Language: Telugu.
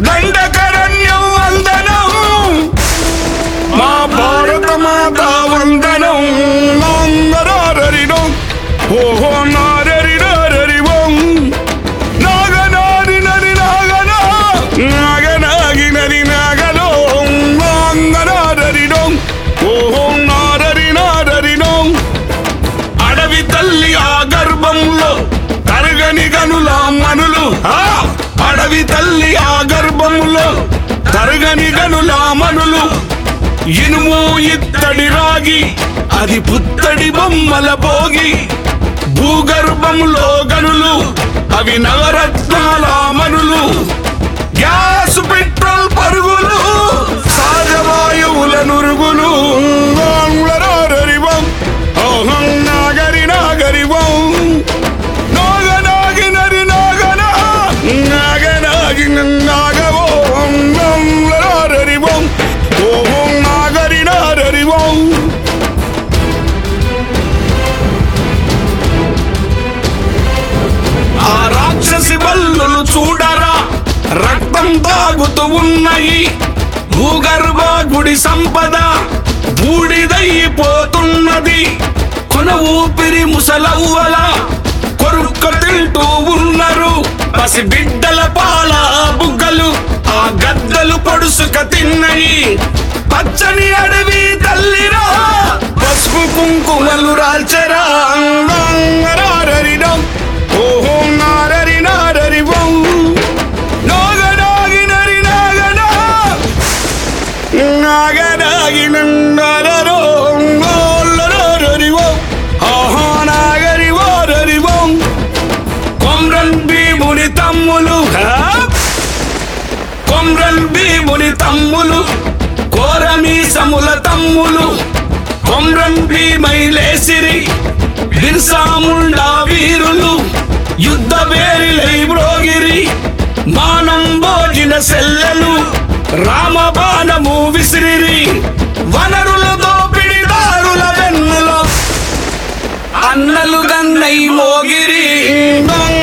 దండకరణ్యం వందనం మా భారత మాత వందనం నాంగరారరిడం ఓహో నారరిరారరివం నాగనారి నరి నాగనా నాగనాగి నరి నాగలో నాంగరారరిడం ఓహో నారరి నారరిడం అడవి తల్లి ఆ గర్భంలో తరగని గనుల మనులు ఆ అడవి తల్లి ఆ గర్భంలో తరగని గనుల మనులు ఇనుము ఇత్తడి రాగి అది పుత్తడి బొమ్మల భోగి భూగర్భంలో గనులు అవి నవరత్నాల మనులు గ్యాస్ పెట్రోల్ పరుగులు సహజవాయువుల నురుగులు ఆంగ్లరారరివం ఓహం నాగరి నాగరివం నాగనాగి నరి నాగన నాగనాగి నాగవో ఆంగ్లరారరివం ఓహం నాగరి నారరివం ఆ రాక్షసి బల్లులు చూడరా రక్తం తాగుతూ ఉన్నాయి భూగర్భ గుడి సంపద బూడిదైపోతున్నది కొన ఊపిరి ముసలవ్వల కొరుక్క తింటూ ఉన్నారు పసి బిడ్డల పాల బుగ్గలు ఆ గద్దలు పొడుసుక తిన్నయి పచ్చని అడవి తల్లిరా పసుపు కుంకుమలు రాల్చరా అంగారరిడం ఓహో నారరి నారరి వం నాగనాగి నరి నాగనా నాగనాగి నంగరరో నోల్లరరి వం ఆహా నాగరి వారరి వం కొమ్రన్ భీముని తమ్ములు హా? కొమ్రన్ భీముని తమ్ములు కోరమీసముల తమ్ములు కొమ్రన్ భీమై లేసిరి బిర్సాముండా వీరులు యుద్ధ వేరిలై బ్రోగిరి మానం భోజిన సెల్లెలు రామబాణము విసిరిరి వనరుల దోపిడిదారుల వెన్నులో అన్నలు గన్నై మోగిరి